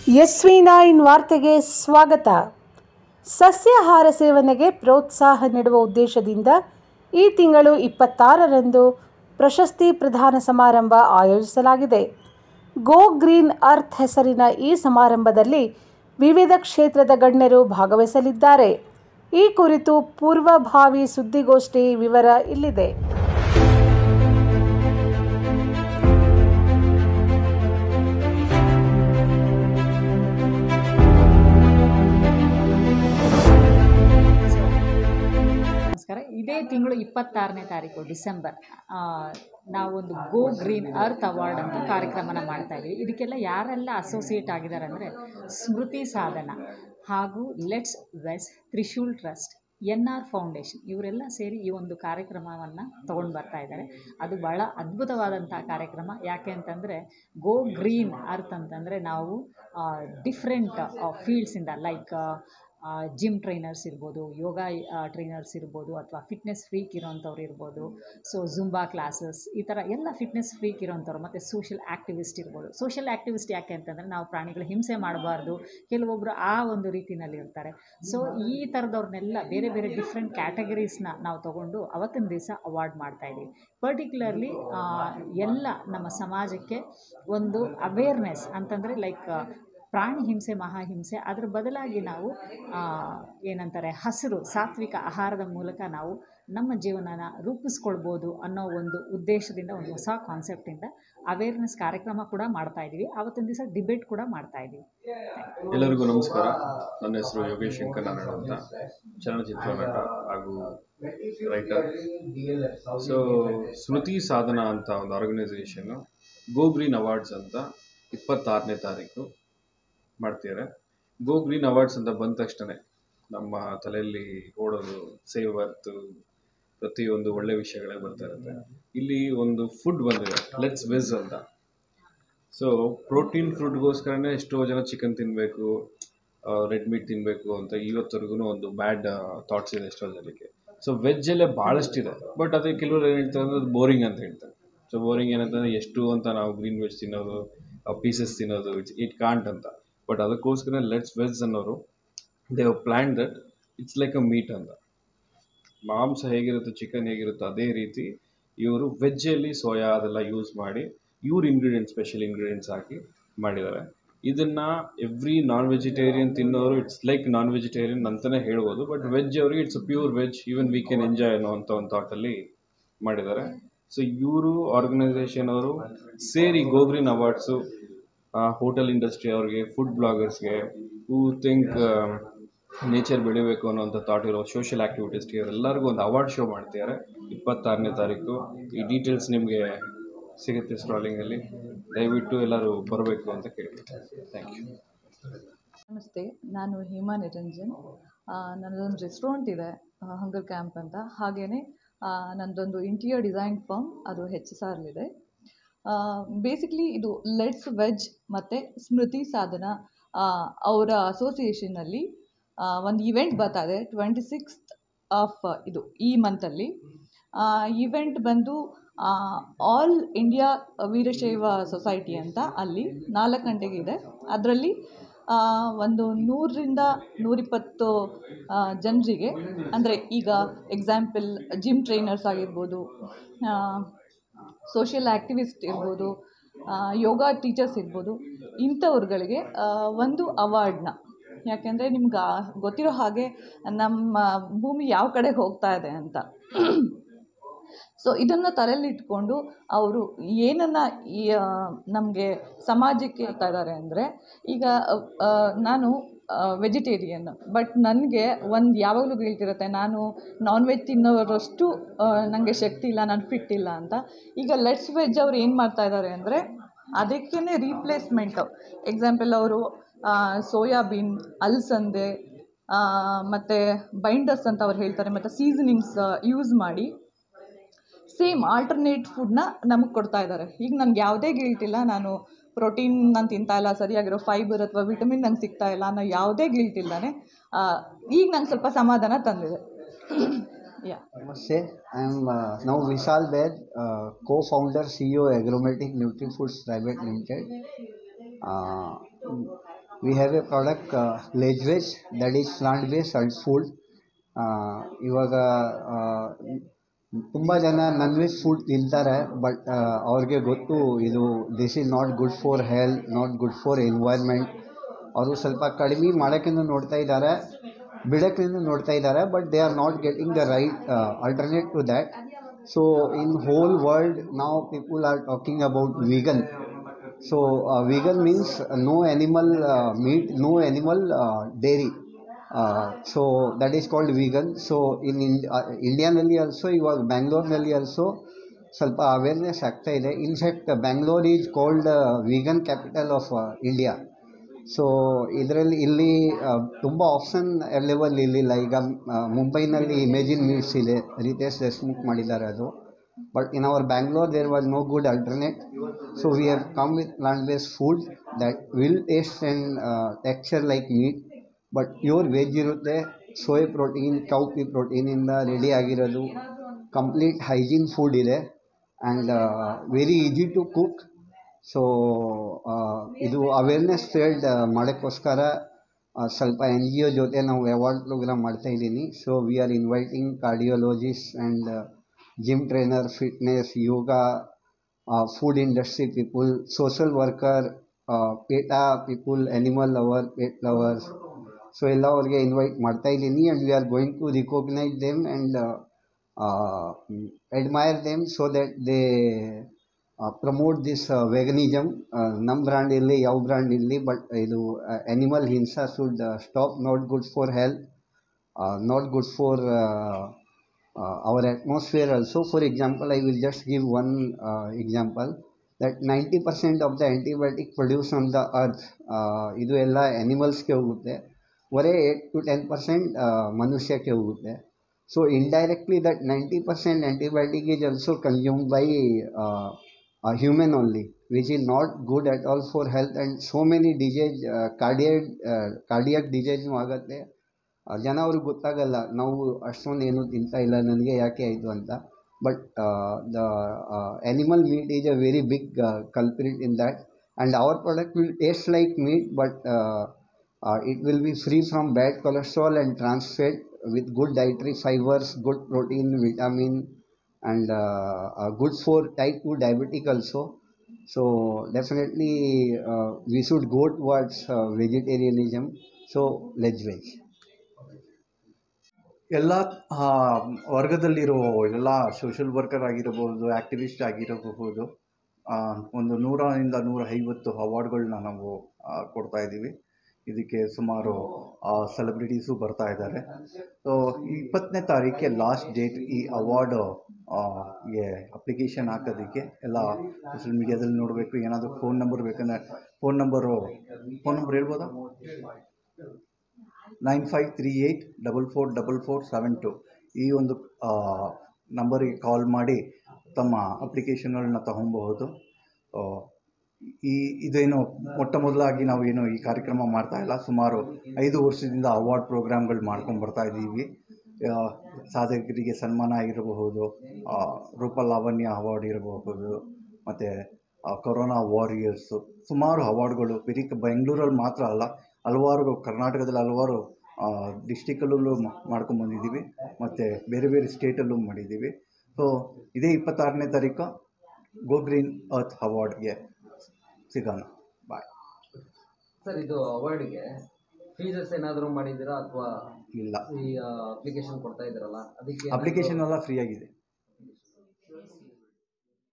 S V nine ವಾರ್ತೆಗೆ ಸ್ವಾಗತ ಸಸ್ಯಾಹಾರ ಸೇವನೆಗೆ ಪ್ರೋತ್ಸಾಹ ನೀಡುವ ಉದ್ದೇಶದಿಂದ ಈ ತಿಂಗಳು ಇಪ್ಪತ್ತಾರರಂದು ಪ್ರಶಸ್ತಿ ಪ್ರದಾನ ಸಮಾರಂಭ ಆಯೋಜಿಸಲಾಗಿದೆ ಗೋ ಗ್ರೀನ್ ಅರ್ತ್ ಹೆಸರಿನ ಈ ಸಮಾರಂಭದಲ್ಲಿ ವಿವಿಧ ಕ್ಷೇತ್ರದ ಗಣ್ಯರು ಭಾಗವಹಿಸಲಿದ್ದಾರೆ ಈ ಕುರಿತು ಪೂರ್ವಭಾವಿ ಸುದ್ದಿಗೋಷ್ಠಿ ವಿವರ ಇಲ್ಲಿದೆ ನಮಸ್ಕಾರ ಇದೇ ತಿಂಗಳು ಇಪ್ಪತ್ತಾರನೇ ತಾರೀಕು ಡಿಸೆಂಬರ್ ಆ, ನಾವೊಂದು ಗೋ ಗ್ರೀನ್ ಅರ್ತ್ ಅವಾರ್ಡ್ ಅಂತ ಕಾರ್ಯಕ್ರಮನ ಮಾಡ್ತಾ ಇದ್ದೀವಿ ಇದಕ್ಕೆಲ್ಲ ಯಾರೆಲ್ಲ ಅಸೋಸಿಯೇಟ್ ಆಗಿದ್ದಾರೆ ಅಂದರೆ ಸ್ಮೃತಿ ಸಾಧನ ಹಾಗೂ let's veg Trishul trust N R foundation ಇವರೆಲ್ಲ ಸೇರಿ ಈ ಒಂದು ಕಾರ್ಯಕ್ರಮವನ್ನು ತೊಗೊಂಡು ಬರ್ತಾ ಇದ್ದಾರೆ ಅದು ಭಾಳ ಅದ್ಭುತವಾದಂಥ ಕಾರ್ಯಕ್ರಮ ಯಾಕೆ ಅಂತಂದರೆ ಗೋ ಗ್ರೀನ್ ಅರ್ತ್ ಅಂತಂದರೆ ನಾವು ಡಿಫ್ರೆಂಟ್ ಫೀಲ್ಡ್ಸಿಂದ ಲೈಕ್ ಜಿಮ್ ಟ್ರೈನರ್ಸ್ ಇರ್ಬೋದು ಯೋಗ ಟ್ರೈನರ್ಸ್ ಇರ್ಬೋದು ಅಥವಾ ಫಿಟ್ನೆಸ್ ಫ್ರೀಕ್ ಇರೋಂಥವ್ರು ಇರ್ಬೋದು ಸೊ ಜುಂಬಾ ಕ್ಲಾಸಸ್ ಈ ಥರ ಎಲ್ಲ ಫಿಟ್ನೆಸ್ ಫ್ರೀಕ್ ಇರೋಂಥವ್ರು ಮತ್ತು ಸೋಷಿಯಲ್ ಆ್ಯಕ್ಟಿವಿಸ್ಟ್ ಇರ್ಬೋದು ಸೋಷಿಯಲ್ ಆ್ಯಕ್ಟಿವಿಸ್ಟ್ ಯಾಕೆ ಅಂತಂದರೆ ನಾವು ಪ್ರಾಣಿಗಳ ಹಿಂಸೆ ಮಾಡಬಾರ್ದು ಕೆಲವೊಬ್ಬರು ಆ ಒಂದು ರೀತಿನಲ್ಲಿ ಇರ್ತಾರೆ ಸೊ ಈ ಥರದವ್ರನ್ನೆಲ್ಲ ಬೇರೆ ಬೇರೆ ಡಿಫ್ರೆಂಟ್ ಕ್ಯಾಟಗರೀಸ್ನ ನಾವು ತಗೊಂಡು ಅವತ್ತಿನ ದಿವಸ ಅವಾರ್ಡ್ ಮಾಡ್ತಾಯಿದ್ದೀವಿ ಪರ್ಟಿಕ್ಯುಲರ್ಲಿ ಎಲ್ಲ ನಮ್ಮ ಸಮಾಜಕ್ಕೆ ಒಂದು ಅವೇರ್ನೆಸ್ ಅಂತಂದರೆ ಲೈಕ್ ಪ್ರಾಣಿ ಹಿಂಸೆ ಮಹಾಹಿಂಸೆ ಅದರ ಬದಲಾಗಿ ನಾವು ಆ, ಏನಂತಾರೆ ಹಸಿರು ಸಾತ್ವಿಕ ಆಹಾರದ ಮೂಲಕ ನಾವು ನಮ್ಮ ಜೀವನನ ರೂಪಿಸ್ಕೊಳ್ಬೋದು ಅನ್ನೋ ಒಂದು ಉದ್ದೇಶದಿಂದ ಒಂದು ಹೊಸ ಕಾನ್ಸೆಪ್ಟಿಂದ ಅವೇರ್ನೆಸ್ ಕಾರ್ಯಕ್ರಮ ಕೂಡ ಮಾಡ್ತಾ ಇದ್ದೀವಿ ಆವತ್ತಿನ ದಿವಸ ಡಿಬೇಟ್ ಕೂಡ ಮಾಡ್ತಾ ಇದ್ದೀವಿ ಎಲ್ಲರಿಗೂ ನಮಸ್ಕಾರ ನನ್ನ ಹೆಸರು ಯೋಗೇಶ್ ಶಂಕರ್ ನಾರಾಯಣ ಅಂತ ಚಲನಚಿತ್ರ ನಟ ಹಾಗೂ ರೈಟರ್ ಸೊ ಸ್ಮೃತಿ ಸಾಧನ ಅಂತ ಒಂದು ಆರ್ಗನೈಸೇಷನ್ನು ಗೋ ಗ್ರೀನ್ ಅವಾರ್ಡ್ಸ್ ಅಂತ ಇಪ್ಪತ್ತಾರನೇ ತಾರೀಕು ಮಾಡ್ತಿದ್ದಾರೆ ಗೋ ಗ್ರೀನ್ ಅವಾರ್ಡ್ಸ್ ಅಂತ ಬಂದ ತಕ್ಷಣ ನಮ್ಮ ತಲೆಯಲ್ಲಿ ಓಡೋದು ಸೇವ್ ಅರ್ತ್ ಪ್ರತಿಯೊಂದು ಒಳ್ಳೆ ವಿಷಯಗಳೇ ಬರ್ತಾ ಇರುತ್ತೆ ಇಲ್ಲಿ ಒಂದು ಫುಡ್ ಬಂದಿದೆ ಲೆಟ್ಸ್ ವೆಜ್ ಅಂತ ಸೊ ಪ್ರೋಟೀನ್ ಫುಡ್ಗೋಸ್ಕರನೇ ಎಷ್ಟೋ ಜನ ಚಿಕನ್ ತಿನ್ನಬೇಕು ರೆಡ್ ಮೀಟ್ ತಿನ್ನಬೇಕು ಅಂತ ಇವತ್ತವರೆಗೂ ಒಂದು ಬ್ಯಾಡ್ ಥಾಟ್ಸ್ ಇದೆ ಎಷ್ಟೋ ಜನಕ್ಕೆ ಸೊ ವೆಜ್ಜಲ್ಲೇ ಭಾಳಷ್ಟಿದೆ ಬಟ್ ಅದೇ ಕೆಲವರು ಏನು ಹೇಳ್ತಾರೆ ಅಂದರೆ ಅದು ಬೋರಿಂಗ್ ಅಂತ ಹೇಳ್ತಾರೆ ಸೊ ಬೋರಿಂಗ್ ಏನಂತಂದರೆ ಎಷ್ಟು ಅಂತ ನಾವು ಗ್ರೀನ್ ವೆಜ್ ತಿನ್ನೋದು ಪೀಸಸ್ ತಿನ್ನೋದು ಇಟ್ಸ್ ಇಟ್ ಕಾಂಟ್ ಅಂತ ಬಟ್ ಅದಕ್ಕೋಸ್ಕರ ಲೆಟ್ಸ್ ವೆಜ್ ಅನ್ನೋರು they have plan that it's like a meat ಅಂತ ಮಾಂಸ ಹೇಗಿರುತ್ತೋ ಚಿಕನ್ ಹೇಗಿರುತ್ತೋ ಅದೇ ರೀತಿ ಇವರು ವೆಜ್ಜಲ್ಲಿ ಸೋಯಾ ಅದೆಲ್ಲ ಯೂಸ್ ಮಾಡಿ ಇವ್ರ ಇಂಗ್ರೀಡಿಯೆಂಟ್ಸ್ ಸ್ಪೆಷಲ್ ಇಂಗ್ರೀಡಿಯೆಂಟ್ಸ್ ಹಾಕಿ ಮಾಡಿದ್ದಾರೆ ಇದನ್ನು ಎವ್ರಿ ನಾನ್ ವೆಜಿಟೇರಿಯನ್ ತಿನ್ನೋರು ಇಟ್ಸ್ ಲೈಕ್ ನಾನ್ ವೆಜಿಟೇರಿಯನ್ ಅಂತಲೇ ಹೇಳ್ಬೋದು ಬಟ್ ವೆಜ್ ಅವರಿಗೆ it's pure veg even we can enjoy ಅನ್ನೋ ಅಂತ ಒಂದು ಥಾಟಲ್ಲಿ ಮಾಡಿದ್ದಾರೆ ಸೊ ಇವರು ಆರ್ಗನೈಸೇಷನ್ ಅವರು ಸೇರಿ ಗೋಗ್ರೀನ್ ಅವಾರ್ಡ್ಸು ಹೋಟೆಲ್ ಇಂಡಸ್ಟ್ರಿ ಅವ್ರಿಗೆ ಫುಡ್ ಬ್ಲಾಗರ್ಸ್ಗೆ ಹೂ ಥಿಂಕ್ ನೇಚರ್ ಬೆಳಿಬೇಕು ಅನ್ನೋಂಥ ಥಾಟ್ ಇರೋ ಸೋಷಿಯಲ್ ಆ್ಯಕ್ಟಿವಿಟೀಸ್ಗೆ ಇವರೆಲ್ಲರಿಗೂ ಒಂದು ಅವಾರ್ಡ್ ಶೋ ಮಾಡ್ತಿದ್ದಾರೆ ಇಪ್ಪತ್ತಾರನೇ ತಾರೀಕು ಈ ಡೀಟೇಲ್ಸ್ ನಿಮಗೆ ಸಿಗುತ್ತೆ ಸ್ಟ್ರಾಲಿಂಗಲ್ಲಿ ದಯವಿಟ್ಟು ಎಲ್ಲರೂ ಬರಬೇಕು ಅಂತ ಕೇಳ್ತೀನಿ ಥ್ಯಾಂಕ್ ಯು ನಮಸ್ತೆ ನಾನು ಹೇಮಾ ನಿರಂಜನ್ ಆ, ನನ್ನದೊಂದು ರೆಸ್ಟೋರೆಂಟ್ ಇದೆ ಹಂಗರ್ ಕ್ಯಾಂಪ್ ಅಂತ ಹಾಗೆಯೇ ನನ್ನದೊಂದು ಇಂಟೀರಿಯರ್ ಡಿಸೈನ್ ಫರ್ಮ್ ಅದು ಹೆಚ್ ಎಸ್ ಆರ್ಲಿದೆ ಬೇಸಿಕ್ಲಿ ಇದು ಲೆಟ್ಸ್ ವೆಜ್ ಮತ್ತು ಸ್ಮೃತಿ ಸಾಧನ ಆ, ಅವರ ಅಸೋಸಿಯೇಷನಲ್ಲಿ ಒಂದು ಇವೆಂಟ್ ಬರ್ತಾ ಇದೆ ಟ್ವೆಂಟಿ ಸಿಕ್ಸ್ತ್ ಆಫ್ ಇದು ಈ ಮಂತಲ್ಲಿ ಇವೆಂಟ್ ಬಂದು ಆಲ್ ಇಂಡಿಯಾ ವೀರಶೈವ ಸೊಸೈಟಿ ಅಂತ ಅಲ್ಲಿ ನಾಲ್ಕು ಗಂಟೆಗೆ ಇದೆ ಅದರಲ್ಲಿ ಒಂದು ನೂರರಿಂದ ನೂರಿಪ್ಪತ್ತು ಜನರಿಗೆ ಅಂದರೆ ಈಗ ಎಕ್ಸಾಂಪಲ್ ಜಿಮ್ ಟ್ರೈನರ್ಸ್ ಆಗಿರ್ಬೋದು ಸೋಷಿಯಲ್ ಆ್ಯಕ್ಟಿವಿಸ್ಟ್ ಇರ್ಬೋದು ಆ, ಯೋಗ ಟೀಚರ್ಸ್ ಇರ್ಬೋದು ಇಂಥವ್ರುಗಳಿಗೆ ಆ, ಒಂದು ಅವಾರ್ಡ್ನ ಯಾಕೆಂದರೆ ನಿಮ್ಗೆ ಗೊತ್ತಿರೋ ಹಾಗೆ ನಮ್ಮ ಭೂಮಿ ಯಾವ ಕಡೆ ಹೋಗ್ತಾ ಇದೆ ಅಂತ ಸೊ ಇದನ್ನು ತಲೆಯಲ್ಲಿಟ್ಕೊಂಡು ಅವರು ಏನನ್ನು ಈ ನಮಗೆ ಸಮಾಜಕ್ಕೆ ಹೇಳ್ತಾ ಇದ್ದಾರೆ ಅಂದರೆ ಈಗ ಆ, ನಾನು ವೆಜಿಟೇರಿಯನ್ ಬಟ್ ನನಗೆ ಒಂದು ಯಾವಾಗಲೂ ಹೇಳ್ತಿರುತ್ತೆ ನಾನು ನಾನ್ ವೆಜ್ ತಿನ್ನೋರಷ್ಟು ನನಗೆ ಶಕ್ತಿ ಇಲ್ಲ ನಾನು ಫಿಟ್ ಇಲ್ಲ ಅಂತ ಈಗ ಲೆಟ್ಸ್ ವೆಜ್ ಅವ್ರು ಏನು ಮಾಡ್ತಾ ಇದ್ದಾರೆ ಅಂದರೆ ಅದಕ್ಕೇ ರೀಪ್ಲೇಸ್ಮೆಂಟು ಎಕ್ಸಾಂಪಲ್ ಅವರು ಸೋಯಾಬೀನ್ ಅಲಸಂದೆ ಮತ್ತು ಬೈಂಡರ್ಸ್ ಅಂತ ಅವ್ರು ಹೇಳ್ತಾರೆ ಮತ್ತು ಸೀಸನಿಂಗ್ಸ್ ಯೂಸ್ ಮಾಡಿ ಸೇಮ್ ಆಲ್ಟರ್ನೇಟ್ ಫುಡ್ನ ನಮಗೆ ಕೊಡ್ತಾ ಇದ್ದಾರೆ ಈಗ ನನಗೆ ಯಾವುದೇ ಗಿಲ್ಟ್ ಇಲ್ಲ ನಾನು ಪ್ರೋಟೀನ್ ನಾನು ತಿಂತಾ ಇಲ್ಲ ಸರಿಯಾಗಿರೋ ಫೈಬರ್ ಅಥವಾ ವಿಟಮಿನ್ ನಂಗೆ ಸಿಗ್ತಾ ಇಲ್ಲ ಅನ್ನೋ ಯಾವುದೇ ಗಿಲ್ಟ್ ಇಲ್ಲದೇ ಈಗ ನಂಗೆ ಸ್ವಲ್ಪ ಸಮಾಧಾನ ತಂದಿದೆ ಯಾ Namaste. I am uh, now Vishal Vaid, uh, co-founder, CEO, Agromatic NutriFoods Private Limited. Uh, we have a product uh, Ledge Veg that is plant-based salt food. Uh, ಇವಾಗ ತುಂಬ ಜನ ನಾನ್ ವೆಜ್ ಫುಡ್ ತಿಂತಾರೆ but ಅವ್ರಿಗೆ ಗೊತ್ತು ಇದು this is not good for health not good for environment ಅವರು ಸ್ವಲ್ಪ ಕಡಿಮೆ ಮಾಡೋಕ್ಕಿಂತ ನೋಡ್ತಾ ಇದ್ದಾರೆ ಬಿಡೋಕ್ಕಿಂತ ನೋಡ್ತಾ ಇದ್ದಾರೆ but they are not getting the right alternate to that so in whole world ನಾವು people are talking about vegan So uh, vegan means uh, no animal uh, meat, no animal uh, dairy. Uh, so that is called vegan. So in Ind- uh, ಇಂಡಿಯಾನಲ್ಲಿ also ಇವಾಗ ಬ್ಯಾಂಗ್ಳೂರ್ನಲ್ಲಿ also ಸ್ವಲ್ಪ awareness ಆಗ್ತಾ ಇದೆ in fact Bangalore is called vegan capital of India so ಇದರಲ್ಲಿ ಇಲ್ಲಿ ತುಂಬ option available ಇರಲಿಲ್ಲ ಈಗ ಆ, ಮುಂಬೈನಲ್ಲಿ ಇಮೇಜಿನ್ ಮೀಟ್ಸ್ ಇದೆ ರಿತೇಶ್ ದೇಶ್ಮುಖ್ ಮಾಡಿದ್ದಾರೆ ಅದು but in our Bangalore there was no good alternate so we have come with plant based food that will taste and texture like meat but pure veg ಇರುತ್ತೆ ಸೋಯ್ ಪ್ರೋಟೀನ್ ಕೌಪಿ ಪ್ರೋಟೀನಿಂದ ready ಆಗಿರೋದು complete hygiene food ಇದೆ and very easy to cook so ಇದು awareness spread ಮಾಡೋಕ್ಕೋಸ್ಕರ ಆ, ಸ್ವಲ್ಪ N G O ಜೊತೆ ನಾವು ಅವಾರ್ಡ್ ಪ್ರೋಗ್ರಾಮ್ ಮಾಡ್ತಾ ಇದ್ದೀನಿ so we are inviting cardiologist and gym trainer fitness yoga food industry people social worker PETA people animal lover pet lovers so ಎಲ್ಲ ಅವ್ರಿಗೆ ಇನ್ವೈಟ್ ಮಾಡ್ತಾ ಇದ್ದೀನಿ and we are going to recognise them and admire them so that they uh, promote this uh, veganism ನಮ್ಮ brand ಇರಲಿ ಯಾವ brand ಇರಲಿ but ಇದು animal ಹಿಂಸಾ should stop not good for health not good for our atmosphere also for example i will just give one uh, example that 90% of the antibiotic produced on the earth uh, ಇದು ಎಲ್ಲ animalsಗೆ ಹೋಗುತ್ತೆ ಬರೀ eight to ten percent ಮನುಷ್ಯಕ್ಕೆ ಹೋಗುತ್ತೆ so indirectly that ninety percent antibiotic is also consumed by human only which is not good at all for health and so many disease cardiac cardiac ಡಿಸೀಸ್ನೂ ಆಗುತ್ತೆ ಆ, ಜನ ಅವ್ರಿಗೆ ಗೊತ್ತಾಗಲ್ಲ ನಾವು ಅಷ್ಟೊಂದು ಏನು ತಿಂತಾ ಇಲ್ಲ ನನಗೆ ಯಾಕೆ ಆಯಿತು ಅಂತ but the animal meat is a very big culprit in that and our product will taste like meat but it will be free from bad cholesterol and trans fat with good dietary fibres good protein vitamin and good for type two diabetic also so definitely we should go towards vegetarianism so let's veg ಎಲ್ಲ ಆ, ವರ್ಗದಲ್ಲಿರೋ ಎಲ್ಲ social worker ಆಗಿರಬಹುದು activist ಆಗಿರಬಹುದು ಆ, ಒಂದು ನೂರರಿಂದ ನೂರ ಐವತ್ತು ಅವಾರ್ಡ್ಗಳನ್ನ ನಾವು ಆ, ಕೊಡ್ತಾ ಇದ್ದೀವಿ ಇದಕ್ಕೆ ಸುಮಾರು ಸೆಲೆಬ್ರಿಟೀಸು ಬರ್ತಾ ಇದ್ದಾರೆ ಸೊ ಇಪ್ಪತ್ತನೇ ತಾರೀಕಿಗೆ ಲಾಸ್ಟ್ ಡೇಟ್ ಈ ಅವಾರ್ಡ್ ಗೆ ಅಪ್ಲಿಕೇಶನ್ ಹಾಕೋದಕ್ಕೆ ಎಲ್ಲ ಸೋಷಿಯಲ್ ಮೀಡಿಯಾದಲ್ಲಿ ನೋಡಬೇಕು ಏನಾದರೂ ಫೋನ್ ನಂಬರ್ ಬೇಕಂದ್ರೆ ಫೋನ್ ನಂಬರು ಫೋನ್ ನಂಬರ್ ಹೇಳ್ಬೋದಾ nine five three eight double four double four seven two ಈ ಒಂದು ನಂಬರಿಗೆ ಕಾಲ್ ಮಾಡಿ ತಮ್ಮ ಅಪ್ಲಿಕೇಶನ್ಗಳನ್ನ ತಗೊಬಹುದು ಆ, ಈ ಇದೇನು ಮೊಟ್ಟ ಮೊದಲಾಗಿ ನಾವೇನು ಈ ಕಾರ್ಯಕ್ರಮ ಮಾಡ್ತಾ ಇಲ್ಲ ಸುಮಾರು ಐದು ವರ್ಷದಿಂದ ಅವಾರ್ಡ್ ಪ್ರೋಗ್ರಾಮ್ಗಳು ಮಾಡ್ಕೊಂಡು ಬರ್ತಾ ಇದ್ದೀವಿ ಆ, ಸಾಧಕರಿಗೆ ಸನ್ಮಾನ ಇರಬಹುದು ಆ, ರೂಪ ಲಾವಣ್ಯ ಅವಾರ್ಡ್ ಇರಬಹುದು ಮತ್ತು ಕೊರೋನಾ ವಾರಿಯರ್ಸು ಸುಮಾರು ಅವಾರ್ಡ್ಗಳು ಬರೀ ಕ- ಬೆಂಗಳೂರಲ್ಲಿ ಮಾತ್ರ ಅಲ್ಲ ಹಲವಾರು ಕರ್ನಾಟಕದಲ್ಲಿ ಹಲವಾರು ಡಿಸ್ಟಿಕಲ್ಲೂ ಮಾಡ್ಕೊಂಬಂದಿದ್ದೀವಿ ಮತ್ತು ಬೇರೆ ಬೇರೆ ಸ್ಟೇಟಲ್ಲೂ ಮಾಡಿದ್ದೀವಿ ಸೊ ಇದೇ ಇಪ್ಪತ್ತಾರನೇ ತಾರೀಕು ಗೋ ಗ್ರೀನ್ ಅರ್ತ್ ಅವಾರ್ಡ್ಗೆ ಸಿಗೋಣ ಬಾಯ್ ಸರ್ ಇದು ಅವಾರ್ಡ್ಗೆ ಫೀಸಸ್ ಏನಾದರೂ ಮಾಡಿದ್ದೀರಾ ಅಥವಾ ಇಲ್ಲ ಈ ಅಪ್ಲಿಕೇಶನ್ ಕೊಡ್ತಾ ಇದ್ದೀರಲ್ಲ ಅದಕ್ಕೆ ಅಪ್ಲಿಕೇಶನ್ ಎಲ್ಲ ಫ್ರೀ ಆಗಿದೆ